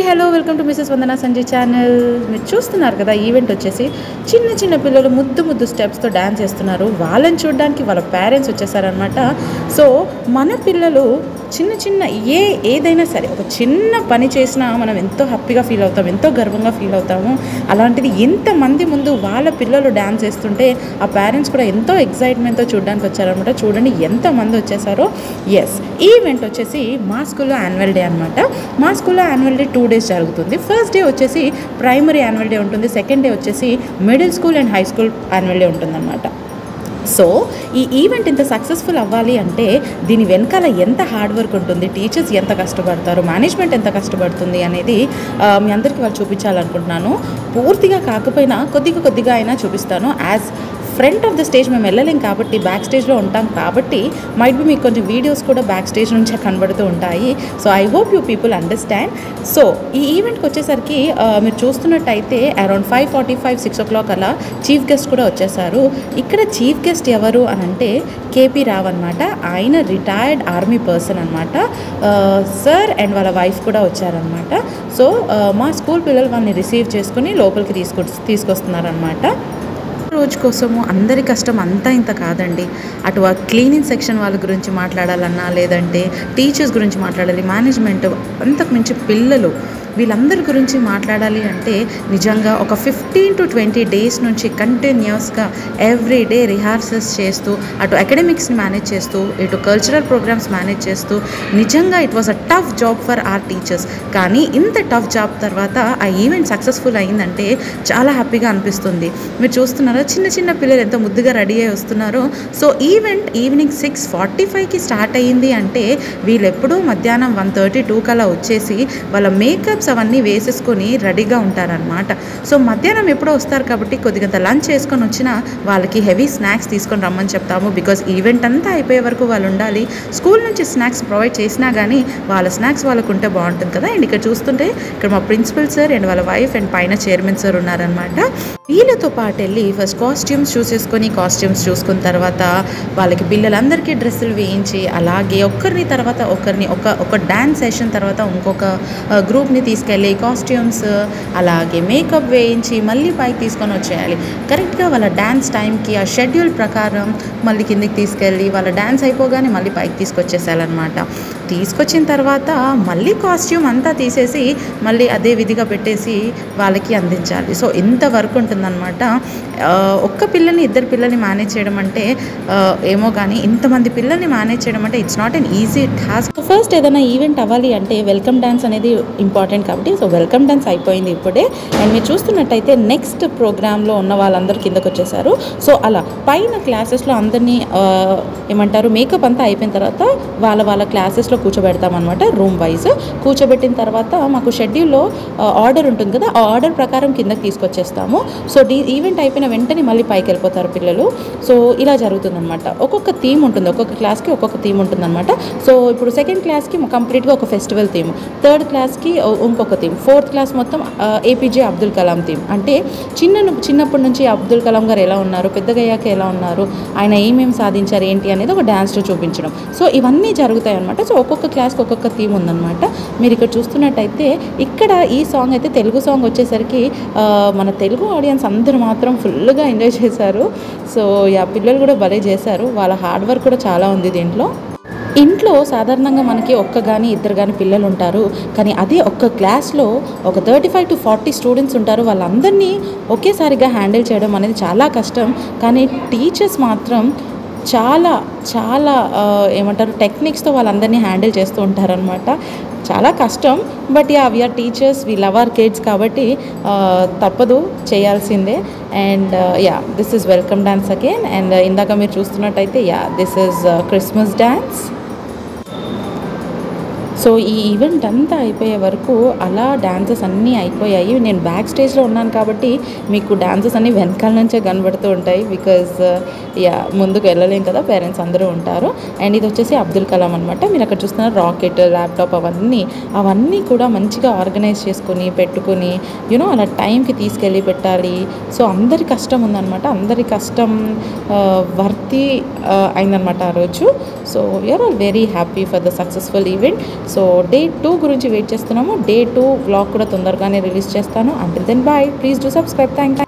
hello welcome to Mrs Vandana Sanjay channel మీరు చూస్తున్నారు కదా ఈవెంట్ వచ్చేసి చిన్న చిన్న పిల్లలు ముద్దు ముద్దు స్టెప్స్తో డ్యాన్స్ చేస్తున్నారు వాళ్ళని చూడడానికి వాళ్ళ పేరెంట్స్ వచ్చేసారనమాట సో మన పిల్లలు చిన్న చిన్న ఏ ఏదైనా సరే ఒక చిన్న పని చేసినా మనం ఎంతో హ్యాపీగా ఫీల్ అవుతాం ఎంతో గర్వంగా ఫీల్ అవుతాము అలాంటిది ఎంతమంది ముందు వాళ్ళ పిల్లలు డ్యాన్స్ చేస్తుంటే ఆ పేరెంట్స్ కూడా ఎంతో ఎగ్జైట్మెంట్తో చూడడానికి వచ్చారనమాట చూడండి ఎంతమంది వచ్చేసారో ఎస్ ఈ ఈవెంట్ వచ్చేసి మా స్కూల్లో యాన్యువల్ డే అనమాట మా స్కూల్లో యాన్యువల్ డే టూ డేస్ జరుగుతుంది ఫస్ట్ డే వచ్చేసి ప్రైమరీ యాన్యువల్ డే ఉంటుంది సెకండ్ డే వచ్చేసి middle school and high school annual day ఉంటుందన్నమాట సో ఈ ఈవెంట్ ఇంత సక్సెస్ఫుల్ అవ్వాలి అంటే దీని వెనకాల ఎంత హార్డ్ వర్క్ ఉంటుంది టీచర్స్ ఎంత కష్టపడతారు మేనేజ్మెంట్ ఎంత కష్టపడుతుంది అనేది ఆ, మీ అందరికీ వాళ్ళు చూపించాలనుకుంటున్నాను పూర్తిగా కాకపోయినా కొద్దిగా కొద్దిగా అయినా చూపిస్తాను as front of the stage మేము వెళ్ళలేం కాబట్టి బ్యాక్ స్టేజ్లో ఉంటాం కాబట్టి మైట్ బి మీకు కొంచెం వీడియోస్ కూడా బ్యాక్ స్టేజ్ నుంచే కనబడుతూ ఉంటాయి so I hope you people understand so ఈ ఈవెంట్కి వచ్చేసరికి ఆ, మీరు చూస్తున్నట్టయితే around five forty five six o'clock అలా చీఫ్ గెస్ట్ కూడా వచ్చేసారు ఇక్కడ చీఫ్ గెస్ట్ ఎవరు అని అంటే కేపీ రావ్ అనమాట ఆయన రిటైర్డ్ ఆర్మీ పర్సన్ అనమాట సార్ అండ్ వాళ్ళ వైఫ్ కూడా వచ్చారనమాట సో ఆ, మా స్కూల్ పిల్లలు వాళ్ళని రిసీవ్ చేసుకుని లోపలికి తీసుకొ తీసుకొస్తున్నారనమాట రోజు కోసము అందరి కష్టం అంతా ఇంత కాదండి అటు ఆ క్లీనింగ్ సెక్షన్ వాళ్ళ గురించి మాట్లాడాలన్నా లేదంటే టీచర్స్ గురించి మాట్లాడాలి మేనేజ్మెంట్ అంతకు మించి పిల్లలు వీళ్ళందరి గురించి మాట్లాడాలి అంటే నిజంగా ఒక ఫిఫ్టీన్ టు ట్వంటీ డేస్ నుంచి కంటిన్యూస్గా ఎవ్రీ డే రిహార్సల్స్ చేస్తూ అటు అకాడమిక్స్ని మేనేజ్ చేస్తూ ఇటు కల్చరల్ ప్రోగ్రామ్స్ మేనేజ్ చేస్తూ నిజంగా it was a tough job for our teachers కానీ ఇంత టఫ్ జాబ్ తర్వాత ఆ ఈవెంట్ సక్సెస్ఫుల్ అయిందంటే చాలా హ్యాపీగా అనిపిస్తుంది మీరు చూస్తున్నారా చిన్న చిన్న పిల్లలు ఎంత ముద్దుగా రెడీ అయ్యి వస్తున్నారో so event evening six forty ఫైవ్కి స్టార్ట్ అయ్యింది అంటే వీళ్ళు ఎప్పుడూ మధ్యాహ్నం వన్ థర్టీ టూ కల్లా వచ్చేసి వాళ్ళ మేకప్స్ అవన్నీ వేసేసుకొని రెడీగా ఉంటారనమాట సో మధ్యాహ్నం ఎప్పుడో వస్తారు కాబట్టి కొద్దిగంత లంచ్ చేసుకొని వచ్చినా వాళ్ళకి హెవీ స్నాక్స్ తీసుకొని రమ్మని చెప్తాము బికాజ్ ఈవెంట్ అంతా అయిపోయే వరకు వాళ్ళు ఉండాలి స్కూల్ నుంచి స్నాక్స్ ప్రొవైడ్ చేసినా కానీ వాళ్ళ స్నాక్స్ వాళ్ళకు ఉంటే బాగుంటుంది కదా అండ్ ఇక్కడ చూస్తుంటే ఇక్కడ మా ప్రిన్సిపల్ సార్ అండ్ వాళ్ళ వైఫ్ అండ్ పైన చైర్మన్ సార్ ఉన్నారనమాట వీళ్ళతో పాటు వెళ్ళి ఫస్ట్ కాస్ట్యూమ్స్ చూసేసుకొని కాస్ట్యూమ్స్ చూసుకున్న తర్వాత వాళ్ళకి పిల్లలందరికీ డ్రెస్సులు వేయించి అలాగే ఒక్కరిని తర్వాత ఒకరిని ఒక ఒక డ్యాన్స్ సెషన్ తర్వాత ఇంకొక గ్రూప్ని తీసుకెళ్ళి కాస్ట్యూమ్స్ అలాగే మేకప్ వేయించి మళ్ళీ పైకి తీసుకొని వచ్చేయాలి కరెక్ట్గా వాళ్ళ డ్యాన్స్ టైంకి ఆ షెడ్యూల్ ప్రకారం మళ్ళీ కిందికి తీసుకెళ్ళి వాళ్ళ డ్యాన్స్ అయిపోగానే మళ్ళీ పైకి తీసుకొచ్చేసేయాలన్నమాట తీసుకొచ్చిన తర్వాత మళ్ళీ కాస్ట్యూమ్ అంతా తీసేసి మళ్ళీ అదే విధిగా పెట్టేసి వాళ్ళకి అందించాలి సో ఇంత వర్క్ ఉంటుందన్నమాట ఆ, ఒక్క పిల్లని ఇద్దరు పిల్లల్ని మేనేజ్ చేయడం అంటే ఆ, ఏమో కానీ ఇంతమంది పిల్లల్ని మేనేజ్ చేయడం అంటే it's not an easy task first ఏదైనా ఈవెంట్ అవ్వాలి అంటే వెల్కమ్ డ్యాన్స్ అనేది ఇంపార్టెంట్ కాబట్టి సో వెల్కమ్ డ్యాన్స్ అయిపోయింది ఇప్పుడే అండ్ మీరు చూస్తున్నట్టయితే నెక్స్ట్ ప్రోగ్రాంలో ఉన్న వాళ్ళందరూ కిందకు వచ్చేసారు సో అలా పైన క్లాసెస్లో అందరినీ ఆ, ఏమంటారు మేకప్ అంతా అయిపోయిన తర్వాత వాళ్ళ వాళ్ళ క్లాసెస్లో కూర్చోబెడతామన్నమాట రూమ్ వైజ్ కూర్చోబెట్టిన తర్వాత మాకు షెడ్యూల్లో ఆర్డర్ ఉంటుంది కదా ఆ ఆర్డర్ ప్రకారం కిందకి తీసుకొచ్చేస్తాము సో డీ ఈవెంట్ అయిపోయిన వెంటనే మళ్ళీ పైకి వెళ్ళిపోతారు పిల్లలు సో ఇలా జరుగుతుందన్నమాట ఒక్కొక్క థీమ్ ఉంటుంది ఒక్కొక్క క్లాస్కి ఒక్కొక్క థీమ్ ఉంటుందన్నమాట సో ఇప్పుడు సెకండ్ క్లాస్కి కంప్లీట్గా ఒక ఫెస్టివల్ థీమ్ థర్డ్ క్లాస్కి ఇంకొక థీమ్ ఫోర్త్ క్లాస్ మొత్తం ఏపీజే అబ్దుల్ కలాం థీమ్ అంటే చిన్న చిన్నప్పటి నుంచి అబ్దుల్ కలాం గారు ఎలా ఉన్నారు పెద్దగా అయ్యాక ఎలా ఉన్నారు ఆయన ఏమేమి సాధించారు ఏంటి అనేది ఒక డ్యాన్స్లో చూపించడం సో ఇవన్నీ జరుగుతాయి అనమాట సో ఒక్కొక్క క్లాస్కి ఒక్కొక్క థీమ్ ఉందన్నమాట మీరు ఇక్కడ చూస్తున్నట్టయితే ఇక్కడ ఈ సాంగ్ అయితే తెలుగు సాంగ్ వచ్చేసరికి ఆ, మన తెలుగు ఆడియన్స్ అందరూ మాత్రం ఫుల్గా ఎంజాయ్ చేశారు సో ఆ పిల్లలు కూడా భలే చేశారు వాళ్ళ హార్డ్ వర్క్ కూడా చాలా ఉంది దీంట్లో ఇంట్లో సాధారణంగా మనకి ఒక్క కానీ ఇద్దరు కానీ పిల్లలు ఉంటారు కానీ అదే ఒక్క క్లాస్లో ఒక thirty five to forty students ఉంటారు వాళ్ళందరినీ ఒకేసారిగా హ్యాండిల్ చేయడం అనేది చాలా కష్టం కానీ టీచర్స్ మాత్రం చాలా చాలా ఆ, ఏమంటారు టెక్నిక్స్తో వాళ్ళందరినీ హ్యాండిల్ చేస్తూ ఉంటారనమాట చాలా కష్టం but ya we are teachers we love our kids కాబట్టి ఆ, తప్పదు చేయాల్సిందే and ya this is welcome dance again and ఇందాక మీరు చూస్తున్నట్టయితే ya this is Christmas dance so ఈ ఈవెంట్ అంతా అయిపోయే వరకు అలా డాన్సెస్ అన్నీ అయిపోయాయి నేను బ్యాక్ స్టేజ్లో ఉన్నాను కాబట్టి మీకు డాన్సెస్ అన్నీ వెనకాల నుంచే కనబడుతూ ఉంటాయి బికాజ్ యా ముందుకు వెళ్ళలేం కదా పేరెంట్స్ అందరూ ఉంటారు అండ్ ఇది వచ్చేసి అబ్దుల్ కలాం అనమాట మీరు అక్కడ చూస్తున్నారు రాకెట్ ల్యాప్టాప్ అవన్నీ అవన్నీ కూడా మంచిగా ఆర్గనైజ్ చేసుకొని పెట్టుకొని యూనో అలా టైంకి తీసుకెళ్ళి పెట్టాలి సో అందరి కష్టం ఉందన్నమాట అందరి కష్టం వర్తి అయిందనమాట ఆ రోజు so we are all very happy for the successful event so so day two గురించి వెయిట్ చేస్తున్నాము డే టూ వ్లాగ్ కూడా తొందరగానే రిలీజ్ చేస్తాను until then bye please do subscribe thank